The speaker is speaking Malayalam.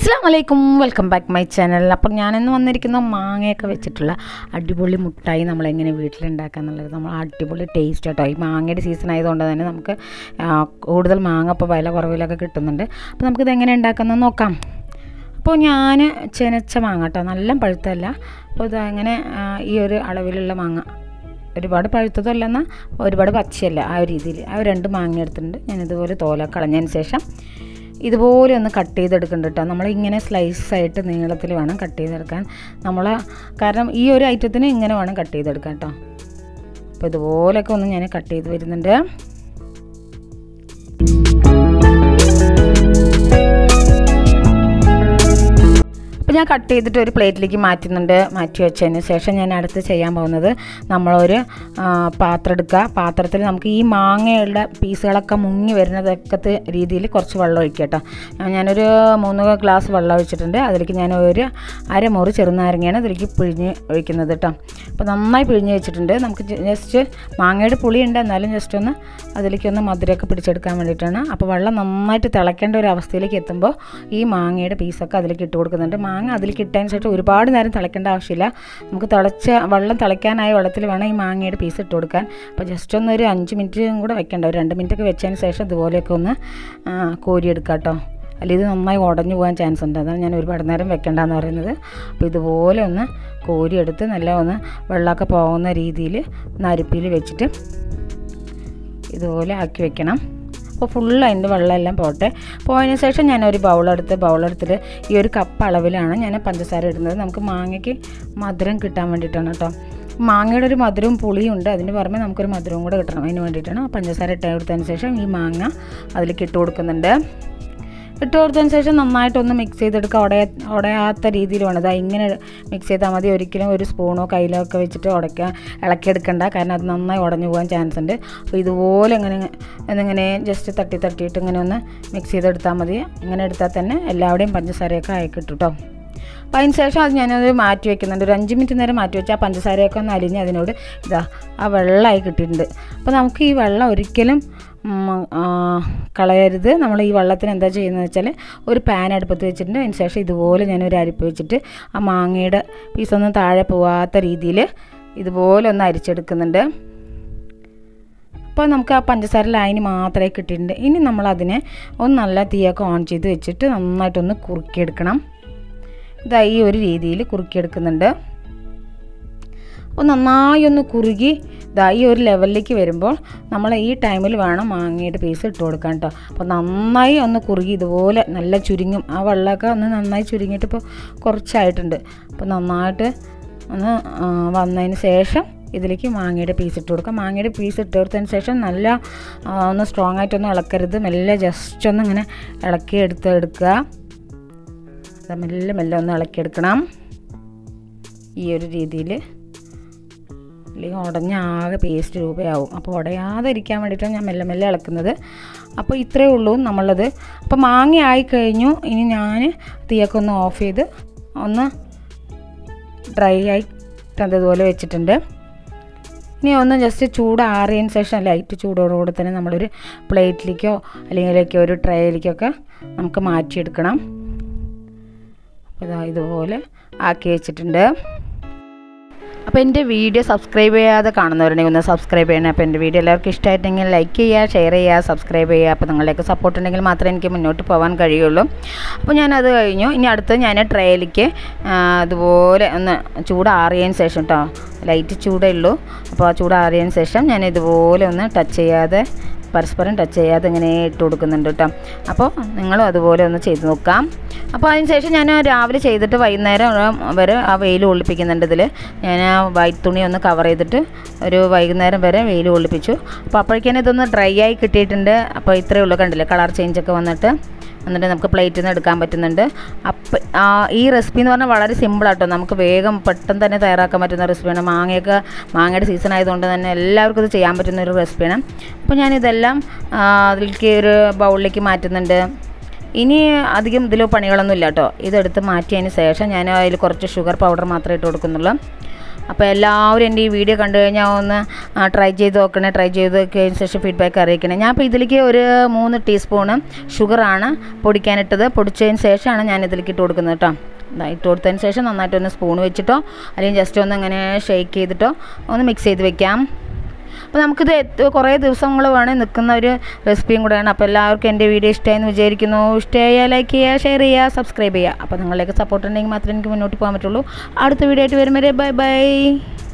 അസ്സാം വലൈക്കും വെൽക്കം ബാക്ക് മൈ ചാനൽ അപ്പം ഞാനിന്ന് വന്നിരിക്കുന്ന മാങ്ങയൊക്കെ വെച്ചിട്ടുള്ള അടിപൊളി മുട്ടായി നമ്മളെങ്ങനെ വീട്ടിലുണ്ടാക്കുക എന്നുള്ളത് നമ്മൾ അടിപൊളി ടേസ്റ്റ് കേട്ടോ ഈ മാങ്ങയുടെ സീസൺ ആയതുകൊണ്ട് തന്നെ നമുക്ക് ആ, കൂടുതൽ മാങ്ങ ഇപ്പോൾ വില കുറവിലൊക്കെ കിട്ടുന്നുണ്ട് അപ്പോൾ നമുക്കിത് എങ്ങനെ ഉണ്ടാക്കുന്നത് നോക്കാം അപ്പോൾ ഞാൻ ചെനച്ച മാങ്ങ കേട്ടോ നല്ല പഴുത്തല്ല അപ്പോൾ ഇത് അങ്ങനെ ആ, ഈ ഒരു അളവിലുള്ള മാങ്ങ ഒരുപാട് പഴുത്തതല്ലെന്നാൽ ഒരുപാട് പച്ചയല്ല ആ ഒരു രീതിയിൽ ആ ഒരു രണ്ട് മാങ്ങ എടുത്തിട്ടുണ്ട് ഞാൻ ഇതുപോലെ തോല കളഞ്ഞതിന് ശേഷം ഇതുപോലെ ഒന്ന് കട്ട് ചെയ്തെടുക്കുന്നുണ്ട് കേട്ടോ നമ്മളിങ്ങനെ സ്ലൈസ് ആയിട്ട് നീളത്തിൽ വേണം കട്ട് ചെയ്തെടുക്കാൻ നമ്മൾ കാരണം ഈ ഒരു ഐറ്റത്തിന് ഇങ്ങനെ വേണം കട്ട് ചെയ്തെടുക്കാൻ കേട്ടോ അപ്പോൾ ഇതുപോലെയൊക്കെ ഒന്ന് ഞാൻ കട്ട് ചെയ്ത് വരുന്നുണ്ട് അപ്പോൾ ഞാൻ കട്ട് ചെയ്തിട്ട് ഒരു പ്ലേറ്റിലേക്ക് മാറ്റുന്നുണ്ട് മാറ്റി വെച്ചതിന് ശേഷം ഞാൻ അടുത്ത് ചെയ്യാൻ പോകുന്നത് നമ്മളൊരു ആ, പാത്രം എടുക്കുക പാത്രത്തിൽ നമുക്ക് ഈ മാങ്ങയുടെ പീസുകളൊക്കെ മുങ്ങി വരുന്നതൊക്കെ രീതിയിൽ കുറച്ച് വെള്ളം ഒഴിക്കുക കേട്ടോ ഞാനൊരു മൂന്ന് ഗ്ലാസ് വെള്ളം ഒഴിച്ചിട്ടുണ്ട് അതിലേക്ക് ഞാൻ ഒരു അരമുറി ചെറുനാരങ്ങയാണ് അതിലേക്ക് പിഴിഞ്ഞ് ഒഴിക്കുന്നത് കേട്ടോ അപ്പോൾ നന്നായി പിഴിഞ്ഞ് വെച്ചിട്ടുണ്ട് നമുക്ക് ജസ്റ്റ് മാങ്ങയുടെ പുളിയുണ്ട് എന്നാലും ജസ്റ്റ് ഒന്ന് അതിലേക്ക് ഒന്ന് മധുരമൊക്കെ പിടിച്ചെടുക്കാൻ വേണ്ടിയിട്ടാണ് അപ്പോൾ വെള്ളം നന്നായിട്ട് തിളയ്ക്കേണ്ട ഒരു അവസ്ഥയിലേക്ക് എത്തുമ്പോൾ ഈ മാങ്ങയുടെ പീസൊക്കെ അതിലേക്ക് ഇട്ട് കൊടുക്കുന്നുണ്ട് മാങ്ങ അതിലേക്ക് ഇട്ടതിന് ശേഷം ഒരുപാട് നേരം തിളയ്ക്കേണ്ട ആവശ്യമില്ല നമുക്ക് തിളച്ച വെള്ളം തിളയ്ക്കാനായ വെള്ളത്തിൽ വേണം ഈ മാങ്ങയുടെ പീസ് ഇട്ട് കൊടുക്കാൻ അപ്പോൾ ജസ്റ്റ് ഒന്ന് ഒരു അഞ്ച് മിനിറ്റും കൂടെ വെക്കേണ്ട ഒരു രണ്ട് മിനിറ്റൊക്കെ വെച്ചതിന് ശേഷം ഇതുപോലെയൊക്കെ ഒന്ന് ആ, കോരിയെടുക്കാം കേട്ടോ അല്ലെങ്കിൽ ഇത് നന്നായി ഉടഞ്ഞു പോകാൻ ചാൻസ് ഉണ്ട് അതാണ് ഞാൻ ഒരുപാട് നേരം വെക്കേണ്ടതെന്ന് പറയുന്നത് അപ്പോൾ ഇതുപോലെ ഒന്ന് കോരിയെടുത്ത് നല്ല ഒന്ന് വെള്ളമൊക്കെ പോകുന്ന രീതിയിൽ ഒന്ന് അരിപ്പിയിൽ വെച്ചിട്ട് ഇതുപോലെ ആക്കി വെക്കണം അപ്പോൾ ഫുള്ള് അതിൻ്റെ വെള്ളമെല്ലാം പോട്ടെ പോയതിന് ശേഷം ഞാനൊരു ബൗളെടുത്ത് ബൗളെടുത്തിട്ട് ഈ ഒരു കപ്പ് അളവിലാണ് ഞാൻ പഞ്ചസാര ഇടുന്നത് നമുക്ക് മാങ്ങയ്ക്ക് മധുരം കിട്ടാൻ വേണ്ടിയിട്ടാണ് കേട്ടോ മാങ്ങയുടെ ഒരു മധുരവും പുളിയും ഉണ്ട് അതിന് പുറമെ നമുക്കൊരു മധുരവും കൂടെ കിട്ടണം അതിന് വേണ്ടിയിട്ടാണ് പഞ്ചസാര ഇട്ട് കൊടുത്തതിന് ശേഷം ഈ മാങ്ങ അതിലേക്ക് ഇട്ട് കൊടുക്കുന്നുണ്ട് ഇട്ട് കൊടുത്തതിന് ശേഷം നന്നായിട്ടൊന്ന് മിക്സ് ചെയ്തെടുക്കുക ഉടയ ഉടയാത്ത രീതിയിൽ വേണം ഇതാ ഇങ്ങനെ മിക്സ് ചെയ്താൽ മതി ഒരിക്കലും ഒരു സ്പൂണോ കയ്യിലോ ഒക്കെ വെച്ചിട്ട് ഉടയ്ക്കുക ഇളക്കിയെടുക്കണ്ട കാരണം അത് നന്നായി ഉടഞ്ഞു പോകാൻ ചാൻസ് ഉണ്ട് അപ്പോൾ ഇതുപോലെ ഇങ്ങനെ എന്നിങ്ങനെ ജസ്റ്റ് തട്ടി തട്ടിയിട്ട് ഇങ്ങനെ ഒന്ന് മിക്സ് ചെയ്തെടുത്താൽ മതി ഇങ്ങനെ എടുത്താൽ തന്നെ എല്ലാവിടെയും പഞ്ചസാരയൊക്കെ ആയി കിട്ടും കേട്ടോ അപ്പോൾ അതിന് ശേഷം അത് ഞാനത് മാറ്റി വെക്കുന്നുണ്ട് ഒരു അഞ്ച് മിനിറ്റ് നേരം മാറ്റി വെച്ചാൽ ആ പഞ്ചസാരയൊക്കെ ഒന്ന് അലിഞ്ഞ് അതിനോട് ഇതാ ആ വെള്ളമായി കിട്ടിയിട്ടുണ്ട് അപ്പോൾ നമുക്ക് ഈ വെള്ളം ഒരിക്കലും ഉം, ആ, കളയരുത് നമ്മൾ ഈ വെള്ളത്തിന് എന്താ ചെയ്യുന്നത് വെച്ചാൽ ഒരു പാൻ അടുപ്പത്ത് വെച്ചിട്ടുണ്ട് അതിന് ശേഷം ഇതുപോലെ ഞാൻ ഒരു അരിപ്പ് വെച്ചിട്ട് ആ മാങ്ങയുടെ പീസൊന്നും താഴെ പോവാത്ത രീതിയിൽ ഇതുപോലെ ഒന്ന് അരിച്ചെടുക്കുന്നുണ്ട് അപ്പോൾ നമുക്ക് ആ പഞ്ചസാര ലൈന് മാത്രമേ കിട്ടിയിട്ടുണ്ട് ഇനി നമ്മളതിനെ ഒന്ന് നല്ല തീയൊക്കെ ഓൺ ചെയ്ത് വെച്ചിട്ട് നന്നായിട്ടൊന്ന് കുറുക്കിയെടുക്കണം ഇതാ ഈ ഒരു രീതിയിൽ കുറുക്കിയെടുക്കുന്നുണ്ട് അപ്പോൾ നന്നായി ഒന്ന് കുറുകി ഇതാ ഈ ഒരു ലെവലിലേക്ക് വരുമ്പോൾ നമ്മൾ ഈ ടൈമിൽ വേണം മാങ്ങയുടെ പീസ് ഇട്ട് കൊടുക്കാൻ കേട്ടോ അപ്പോൾ നന്നായി ഒന്ന് കുറുകി ഇതുപോലെ നല്ല ചുരുങ്ങും ആ വെള്ളമൊക്കെ ഒന്ന് നന്നായി ചുരുങ്ങിയിട്ട് ഇപ്പോൾ കുറച്ചായിട്ടുണ്ട് അപ്പോൾ നന്നായിട്ട് ഒന്ന് ആ, വന്നതിന് ശേഷം ഇതിലേക്ക് മാങ്ങയുടെ പീസ് ഇട്ട് കൊടുക്കാം മാങ്ങയുടെ പീസ് ഇട്ട് കൊടുത്തതിന് ശേഷം നല്ല ആ, ഒന്ന് സ്ട്രോങ് ആയിട്ടൊന്നും ഇളക്കരുത് മെല്ലെ ജസ്റ്റ് ഒന്ന് ഇങ്ങനെ ഇളക്കി എടുത്ത് എടുക്കുക അത് മെല്ലെ മെല്ലെ ഒന്ന് ഇളക്കിയെടുക്കണം ഈ ഒരു രീതിയിൽ അല്ലെങ്കിൽ ഉടഞ്ഞ ആകെ പേസ്റ്റ് രൂപയാവും അപ്പോൾ ഉടയാതെ ഇരിക്കാൻ വേണ്ടിയിട്ടാണ് ഞാൻ മെല്ലെ മെല്ലെ ഇളക്കുന്നത് അപ്പോൾ ഇത്രയേ ഉള്ളൂ നമ്മളത് അപ്പോൾ മാങ്ങ ആയി കഴിഞ്ഞു ഇനി ഞാൻ തീയൊക്കെ ഒന്ന് ഓഫ് ചെയ്ത് ഒന്ന് ഡ്രൈ ആയി അതുപോലെ വെച്ചിട്ടുണ്ട് ഇനി ഒന്ന് ജസ്റ്റ് ചൂടാറിയതിന് ശേഷം ലൈറ്റ് ചൂടോടുകൂടി തന്നെ നമ്മളൊരു പ്ലേറ്റിലേക്കോ അല്ലെങ്കിൽ ഒരു ട്രേയിലേക്കൊക്കെ നമുക്ക് മാറ്റിയെടുക്കണം അപ്പോൾ ഇതാ ഇതുപോലെ ആക്കി വെച്ചിട്ടുണ്ട് അപ്പോൾ എൻ്റെ വീഡിയോ സബ്സ്ക്രൈബ് ചെയ്യാതെ കാണുന്നവരുണ്ടെങ്കിൽ ഒന്ന് സബ്സ്ക്രൈബ് ചെയ്യണം അപ്പോൾ എൻ്റെ വീഡിയോ എല്ലാവർക്കും ഇഷ്ടമായിട്ടുണ്ടെങ്കിൽ ലൈക്ക് ചെയ്യുക ഷെയർ ചെയ്യുക സബ്സ്ക്രൈബ് ചെയ്യുക അപ്പോൾ നിങ്ങളുടെയൊക്കെ സപ്പോർട്ട് ഉണ്ടെങ്കിൽ മാത്രമേ എനിക്ക് മുന്നോട്ട് പോകാൻ കഴിയുള്ളൂ അപ്പോൾ ഞാനത് കഴിഞ്ഞു ഇനി അടുത്ത് ഞാൻ ട്രേയിലേക്ക് അതുപോലെ ഒന്ന് ചൂടാറിയതിന് ശേഷം കേട്ടോ ലൈറ്റ് ചൂടേ ഉള്ളൂ അപ്പോൾ ആ ചൂടാറിയതിന് ശേഷം ഞാൻ ഇതുപോലെ ഒന്ന് ടച്ച് ചെയ്യാതെ പരസ്പരം ടച്ച് ചെയ്യാതെ ഇങ്ങനെ ഇട്ട് കൊടുക്കുന്നുണ്ട് കേട്ടോ അപ്പോൾ നിങ്ങളും അതുപോലെ ഒന്ന് ചെയ്ത് നോക്കാം അപ്പോൾ അതിന് ശേഷം ഞാൻ രാവിലെ ചെയ്തിട്ട് വൈകുന്നേരം വരെ ആ വെയിൽ ഒളിപ്പിക്കുന്നുണ്ട് ഇതിൽ ഞാൻ ആ വൈറ്റ് തുണി ഒന്ന് കവർ ചെയ്തിട്ട് ഒരു വൈകുന്നേരം വരെ വെയിൽ ഒളിപ്പിച്ചു അപ്പോൾ അപ്പോഴേക്കും ഇതൊന്ന് ഡ്രൈ ആയി കിട്ടിയിട്ടുണ്ട് അപ്പോൾ ഇത്രയേ ഉള്ളൂ കണ്ടില്ലേ കളർ ചേഞ്ചൊക്കെ വന്നിട്ട് എന്നിട്ട് നമുക്ക് പ്ലേറ്റിൽ നിന്ന് എടുക്കാൻ പറ്റുന്നുണ്ട് അപ്പം ഈ റെസിപ്പി എന്ന് പറഞ്ഞാൽ വളരെ സിമ്പിളാട്ടോ നമുക്ക് വേഗം പെട്ടെന്ന് തന്നെ തയ്യാറാക്കാൻ പറ്റുന്ന റെസിപ്പിയാണ് മാങ്ങയൊക്കെ മാങ്ങയുടെ സീസൺ ആയതുകൊണ്ട് തന്നെ എല്ലാവർക്കും ഇത് ചെയ്യാൻ പറ്റുന്ന ഒരു റെസിപ്പിയാണ് അപ്പോൾ ഞാനിതെല്ലാം ആ, അതിലേക്ക് ഒരു ബൗളിലേക്ക് മാറ്റുന്നുണ്ട് ഇനി അധികം ഇതിൽ പണികളൊന്നും ഇല്ല കേട്ടോ ഇതെടുത്ത് മാറ്റിയതിന് ശേഷം ഞാൻ അതിൽ കുറച്ച് ഷുഗർ പൗഡർ മാത്രമേ ഇട്ട് കൊടുക്കുന്നുള്ളൂ അപ്പോൾ എല്ലാവരും എൻ്റെ ഈ വീഡിയോ കണ്ടു കഴിഞ്ഞാൽ ഒന്ന് ട്രൈ ചെയ്ത് നോക്കണേ ട്രൈ ചെയ്ത് നോക്കിയതിന് ശേഷം ഫീഡ്ബാക്ക് അറിയിക്കണേ ഞാൻ അപ്പോൾ ഇതിലേക്ക് ഒരു മൂന്ന് ടീസ്പൂണ് ഷുഗറാണ് പൊടിക്കാനിട്ടത് പൊടിച്ചതിന് ശേഷമാണ് ഞാൻ ഇതിലേക്ക് ഇട്ട് കൊടുക്കുന്നത് കേട്ടോ ദാ ഇട്ട് കൊടുത്തതിന് ശേഷം നന്നായിട്ടൊന്ന് സ്പൂൺ വെച്ചിട്ടോ അല്ലെങ്കിൽ ജസ്റ്റ് ഒന്ന് ഇങ്ങനെ ഷെയ്ക്ക് ചെയ്തിട്ടോ ഒന്ന് മിക്സ് ചെയ്ത് വെക്കാം അപ്പോൾ നമുക്കിത് എത്ര- കുറേ ദിവസങ്ങൾ വേണേൽ നിൽക്കുന്ന ഒരു റെസിപ്പിയും കൂടെയാണ് അപ്പോൾ എല്ലാവർക്കും എൻ്റെ വീഡിയോ ഇഷ്ടമായെന്ന് വിചാരിക്കുന്നു ഇഷ്ടമായാൽ ലൈക്ക് ചെയ്യുക ഷെയർ ചെയ്യുക സബ്സ്ക്രൈബ് ചെയ്യുക അപ്പോൾ നിങ്ങളുടെയൊക്കെ സപ്പോർട്ട് ഉണ്ടെങ്കിൽ മാത്രമേ എനിക്ക് മുന്നോട്ട് പോകാൻ പറ്റുള്ളൂ അടുത്ത വീഡിയോ ആയിട്ട് വരും വരെ ബൈ ബൈ